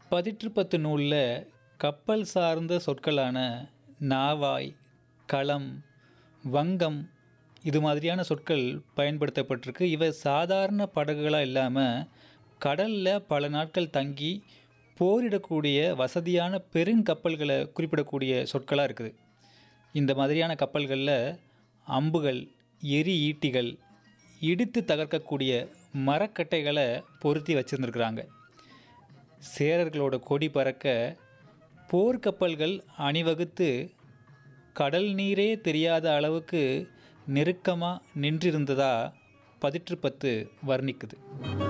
பதிற்றுப்பத்து நூலில் கப்பல் சார்ந்த சொற்களான நாவாய் களம் வங்கம் இது மாதிரியான சொற்கள் பயன்படுத்தப்பட்டிருக்கு இவை சாதாரண படகுகளாக இல்லாமல் கடலில் பல நாட்கள் தங்கி போரிடக்கூடிய வசதியான பெருங்கப்பல்களை குறிப்பிடக்கூடிய சொற்களாக இருக்குது இந்த மாதிரியான கப்பல்களில் அம்புகள் எரி ஈட்டிகள் இடித்து தகர்க்கக்கூடிய மரக்கட்டைகளை பொருத்தி வச்சுருந்துருக்குறாங்க சேரர்களோட கொடி பறக்க போர்க்கப்பல்கள் அணிவகுத்து கடல் நீரே தெரியாத அளவுக்கு நெருக்கமாக நின்றிருந்ததா பதிற்றுப்பத்து வர்ணிக்குது